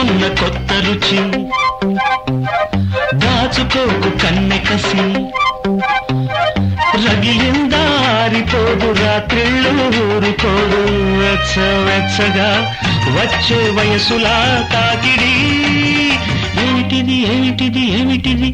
కోరుకున్న కొత్త రుచి దాచుకోకు కన్నె కసి రగిలిందారిపోదు రాత్రిళ్ళు ఊరుకోదు వెచ్చ వెచ్చగా వచ్చే వయసులా తాకిడి ఏమిటిది ఏమిటిది ఏమిటిది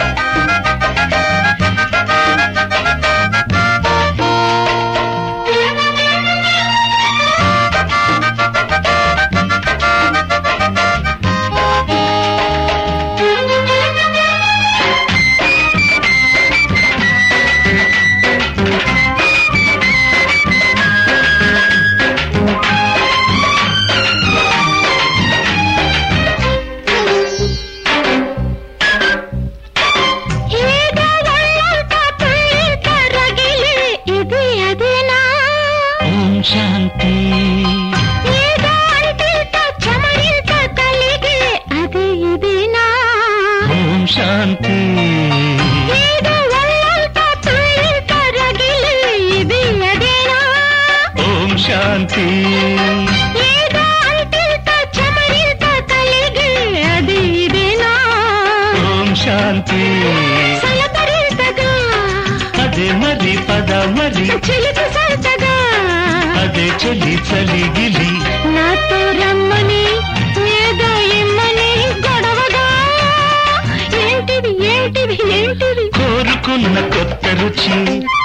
ఏదో ఒళ్ళంతా తుళ్ళింత రగిలి ఇది అదేనా ఓం శాంతి ఏదో అంటింత చెమరింత కలిగి అది ఇదేనా ఓం శాంతి ఏదో ఒళ్ళంతా తుళ్ళింత రగిలి ఇది అదేనా ఓం శాంతి ఏదో అంటింత చెమరింత కలిగి అది ఇదేనా ఓం శాంతి సలపరింతగా అదే మరి పద మరి చిలిపి సంతగా అదే చలి చలి గిలి నాతో రమ్మని ఏదో ఇమ్మని గొడవగా ఏంటిది ఏంటిది ఏంటిది కోరుకున్న కొత్త రుచి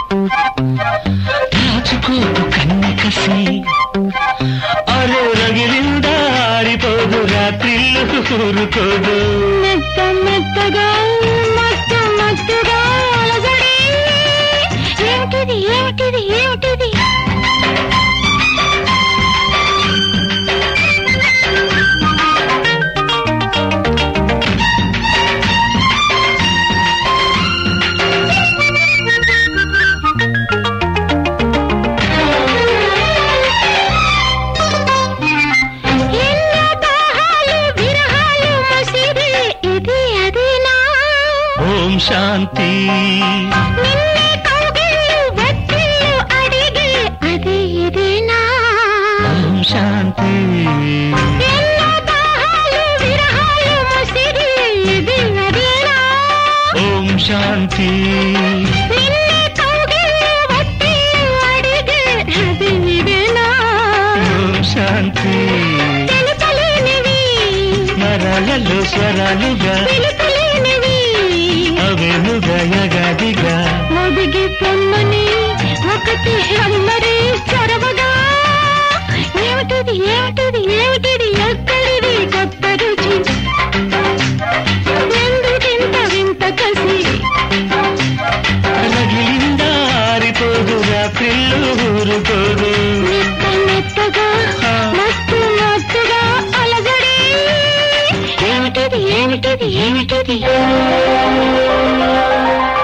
దాచుకోకు కన్నె కసి అరే రగిలిందా ఆరిపోదు రాత్రిళ్ళు ఊరుకోదు మెత్త మెత్తగా మత్తు మత్తుగా అలజడి ఏమిటిది ఏమిటిది ఏమిటిది ఎన్నో దాహాలు విరహాలు మసిరి ఇది అదేనా ఓం శాంతి నిన్నే కౌగిళ్ళు వెచ్చిళ్ళు అడిగి అది ఇదేనా ఓం శాంతి ఎన్నో దాహాలు విరహాలు మసిరి ఇది అదేనా ఓం శాంతి నిన్నే కౌగిళ్ళు వెచ్చిళ్ళు అడిగి అది ఇదేనా ఓం శాంతి తెలుపలేనివి నరాలలో స్వరాలుగా తెలుపలేనివి అవేనుగా యగాదిగా ఒదిగి పొమ్మని ఒకటి అమ్మరి చొరవగా ఏమిటిది ఏమిటిది ఏమిటిది ఎక్కడిది కొత్త రుచి ఎందుకింత వింత కసి రగిలిందా ఆరిపోదు రాత్రిళ్ళు ఊరుకోదు మెత్త మెత్తగా మత్తు మత్తుగా అలజడి ఏమిటిది ఏమిటిది ఏమిటిది